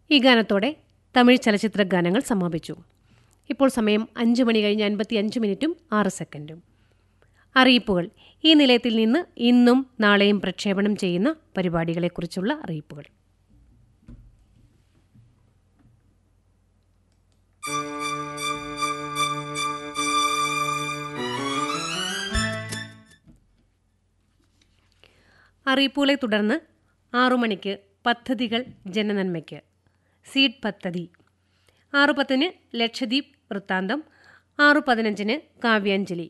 ഈ ഗാനത്തോടെ തമിഴ് ചലച്ചിത്ര ഗാനങ്ങൾ സമാപിച്ചു ഇപ്പോൾ സമയം അഞ്ച് മണി കഴിഞ്ഞ് അൻപത്തി അഞ്ച് മിനിറ്റും ആറ് സെക്കൻഡും അറിയിപ്പുകൾ ഈ നിലയത്തിൽ നിന്ന് ഇന്നും നാളെയും പ്രക്ഷേപണം ചെയ്യുന്ന പരിപാടികളെക്കുറിച്ചുള്ള അറിയിപ്പുകൾ അറിയിപ്പുകളെ തുടർന്ന് ആറു മണിക്ക് പദ്ധതികൾ ജനനന്മയ്ക്ക് സീഡ് പദ്ധതി ആറു പത്തിന് ലക്ഷദ്വീപ് വൃത്താന്തം ആറു പതിനഞ്ചിന് കാവ്യാഞ്ജലി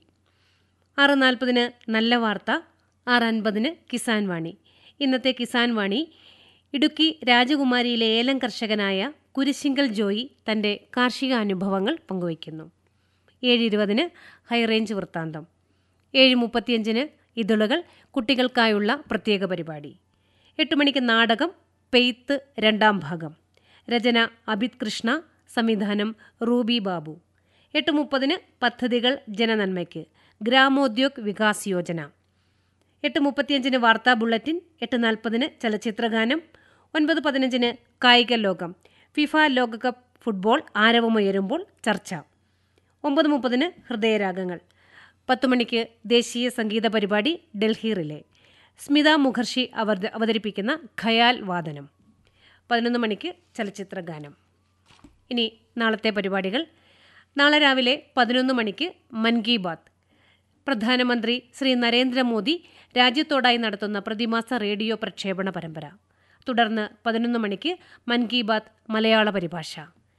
ആറ് നാൽപ്പതിന് നല്ല വാർത്ത ആറ് അൻപതിന് കിസാൻ വാണി ഇന്നത്തെ കിസാൻ വാണി ഇടുക്കി രാജകുമാരിയിലെ ഏലം കർഷകനായ കുരിശിങ്കൽ ജോയി തൻ്റെ കാർഷിക അനുഭവങ്ങൾ പങ്കുവയ്ക്കുന്നു ഏഴ് ഇരുപതിന് ഹൈറേഞ്ച് വൃത്താന്തം ഏഴ് മുപ്പത്തിയഞ്ചിന് ഇതളുകൾ കുട്ടികൾക്കായുള്ള പ്രത്യേക പരിപാടി എട്ട് മണിക്ക് നാടകം പെയ്ത്ത് രണ്ടാം ഭാഗം രചന അഭിത് കൃഷ്ണ സംവിധാനം റൂബി ബാബു എട്ട് മുപ്പതിന് പദ്ധതികൾ ജനനന്മയ്ക്ക് ഗ്രാമോദ്യോഗ് വികാസ് യോജന എട്ട് മുപ്പത്തിയഞ്ചിന് വാർത്താ ബുള്ളറ്റിൻ എട്ട് നാൽപ്പതിന് ചലച്ചിത്രഗാനം ഒൻപത് പതിനഞ്ചിന് കായിക ലോകം ഫിഫ ലോകകപ്പ് ഫുട്ബോൾ ആരവമുയരുമ്പോൾ ചർച്ച ഒമ്പത് മുപ്പതിന് ഹൃദയരാഗങ്ങൾ പത്ത് മണിക്ക് ദേശീയ സംഗീത പരിപാടി ഡൽഹി റിലേ സ്മിത മുഖർഷി അവർ അവതരിപ്പിക്കുന്ന ഖയാൽ വാദനം പതിനൊന്ന് മണിക്ക് ചലച്ചിത്ര ഗാനം ഇനി നാളത്തെ പരിപാടികൾ നാളെ രാവിലെ പതിനൊന്ന് മണിക്ക് മൻ കി ബാത്ത് പ്രധാനമന്ത്രി ശ്രീ നരേന്ദ്രമോദി രാജ്യത്തോടായി നടത്തുന്ന പ്രതിമാസ റേഡിയോ പ്രക്ഷേപണ പരമ്പര തുടർന്ന് പതിനൊന്ന് മണിക്ക് മൻ കി ബാത്ത് മലയാള പരിഭാഷ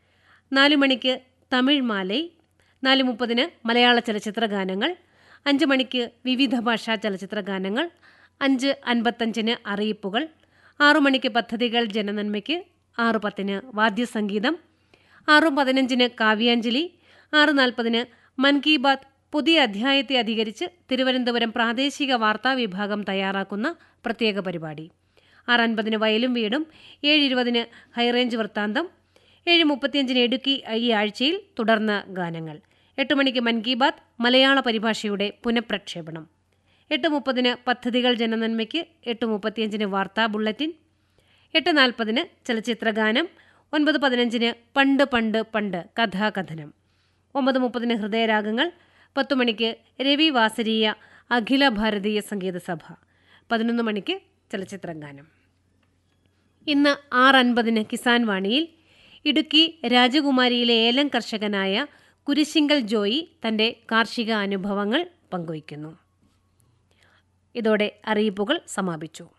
നാല് മണിക്ക് തമിഴ് മാലൈ നാല് മുപ്പതിന് മലയാള ചലച്ചിത്ര ഗാനങ്ങൾ അഞ്ച് മണിക്ക് വിവിധ ഭാഷാ ചലച്ചിത്ര ഗാനങ്ങൾ അഞ്ച് അൻപത്തഞ്ചിന് അറിയിപ്പുകൾ ആറു മണിക്ക് പദ്ധതികൾ ജനനന്മയ്ക്ക് ആറ് പത്തിന് വാദ്യസംഗീതം ആറ് പതിനഞ്ചിന് കാവ്യാഞ്ജലി ആറ് നാൽപ്പതിന് മൻ കി ബാത്ത് പുതിയ അധ്യായത്തെ അധികരിച്ച് തിരുവനന്തപുരം പ്രാദേശിക വാർത്താ വിഭാഗം തയ്യാറാക്കുന്ന പ്രത്യേക പരിപാടി ആറ് അൻപതിന് വയലും വീടും ഏഴ് ഇരുപതിന് ഹൈറേഞ്ച് വൃത്താന്തം ഏഴ് മുപ്പത്തിയഞ്ചിന് ഇടുക്കി ഈ ആഴ്ചയിൽ തുടർന്ന് ഗാനങ്ങൾ എട്ട് മണിക്ക് മൻ കി ബാത്ത് മലയാള പരിഭാഷയുടെ പുനഃപ്രക്ഷേപണം എട്ട് മുപ്പതിന് പദ്ധതികൾ ജനനന്മയ്ക്ക് എട്ട് മുപ്പത്തിയഞ്ചിന് വാർത്താ ബുള്ളറ്റിൻ എട്ട് നാൽപ്പതിന് ചലച്ചിത്രഗാനം ഒൻപത് പതിനഞ്ചിന് പണ്ട് പണ്ട് പണ്ട് കഥാകഥനം ഒമ്പത് മുപ്പതിന് ഹൃദയരാഗങ്ങൾ പത്തു മണിക്ക് രവി വാസരീയ അഖില ഭാരതീയ സംഗീത സഭ പതിനൊന്ന് മണിക്ക് ചലച്ചിത്രഗാനം ഇന്ന് ആറ് അൻപതിന് കിസാൻ വാണിയിൽ ഇടുക്കി രാജകുമാരിയിലെ ഏലം കർഷകനായ കുരിശിങ്കൽ ജോയി തന്റെ കാർഷിക അനുഭവങ്ങൾ പങ്കുവയ്ക്കുന്നു ഇതോടെ അറിയിപ്പുകൾ സമാപിച്ചു